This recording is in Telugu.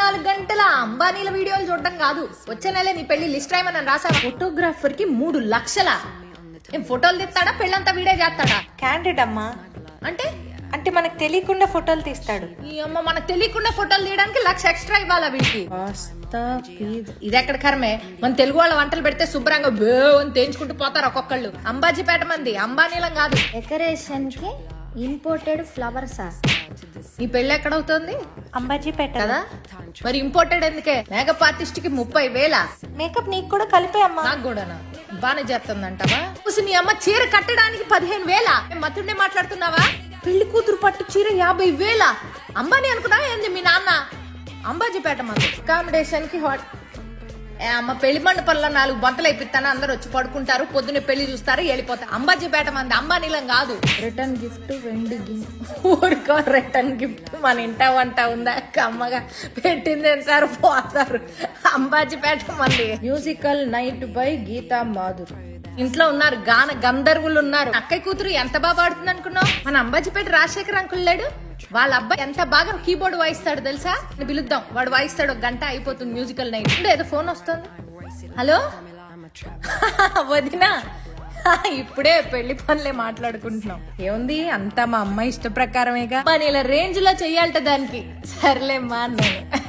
నాలుగు గంటల అంబానీల వీడియోలు చూడడం కాదు వచ్చే నెల నీ పెళ్లి లిస్ట్ రాయమని రాసా ఫోటోగ్రాఫర్ కి మూడు లక్షల ఏం ఫోటోలు తీస్తాడా పెళ్ళంతా వీడియో చేస్తాడా క్యాండిడ్ అమ్మా అంటే అంటే మనకు తెలియకుండా ఫోటోలు తీస్తాడు ఈ అమ్మ మనకు తెలియకుండా ఫోటోలు తీయడానికి లక్ష ఎక్స్ట్రా ఇవ్వాలా వీటికి ఇది ఎక్కడ కర్మే మన తెలుగు వాళ్ళ వంటలు పెడితే శుభ్రంగా బే అని తేంచుకుంటూ పోతారు ఒక్కొక్కళ్ళు అంబాజీపేట మంది అంబానీలం కాదు డెకరేషన్ కి ఇంపోర్టెడ్ ఫ్లవర్సా ఈ పెళ్లి ఎక్కడవుతుంది అంబాజీపేట కదా మరి ఇంపోర్టెడ్ ఎందుకే మేకప్ ఆర్టిస్ట్ కి ముప్పై వేల మేకప్ నీకు కూడా కలిపే అమ్మా నాకు కూడానా బానే చేస్తుందంటావా చూసి నీ అమ్మ చీర కట్టడానికి పదిహేను వేల ఏం మతుండే మాట్లాడుతున్నావా పెళ్లి కూతురు పట్టు చీర యాభై వేల అంబానీ అనుకున్నా ఏంది మీ నాన్న అంబాజీపేట మంది అకామిడేషన్ కి హాట్ ఏ అమ్మ పెళ్లి మండపంలో నాలుగు బంతలు అయిపోతాను అందరు వచ్చి పడుకుంటారు పొద్దున్నే పెళ్లి చూస్తారు వెళ్ళిపోతారు అంబాజీపేట మంది అంబానీలం కాదు రిటర్న్ గిఫ్ట్ వెండి ఊరుకో రిటర్న్ గిఫ్ట్ మన ఇంట వంట ఉందా అమ్మగా పెట్టింది సార్ పోతారు అంబాజీపేట మంది musical night by Geetha Madhur ఇంట్లో ఉన్నారు గాన గంధర్వులు ఉన్నారు అక్కయ్య కూతురు ఎంత బాగా పాడుతుంది అనుకున్నావు మన అంబాజీపేట రాజశేఖర్ అంకుల్ లేడు వాళ్ళ అబ్బాయి ఎంత బాగా కీబోర్డ్ వాయిస్తాడు తెలుసా అని పిలుద్దాం వాడు వాయిస్తాడు ఒక గంట అయిపోతుంది మ్యూజికల్ నైట్ ఉండు, ఏదో ఫోన్ వస్తుంది హలో వదినా ఇప్పుడే పెళ్లి పనులే మాట్లాడుకుంటున్నాం ఏముంది అంతా మా అమ్మాయి ఇష్ట ప్రకారమేగా మన ఇలా రేంజ్ లో చెయ్యాలట దానికి సర్లేమ్మా అన్నాను